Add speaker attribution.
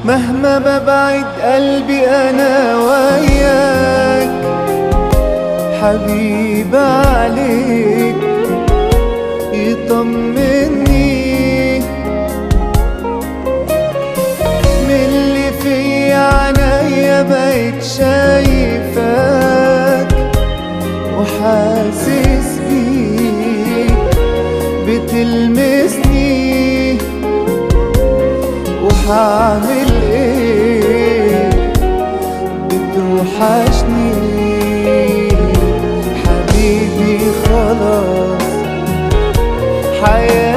Speaker 1: مهما ببعد قلبي انا وياك حبيب عليك يطمني من اللي في عينيا بقيت شايفك وحاسس بيك بتلمسني وحعمل ايه بتوحشني حبيبي خلاص حياتي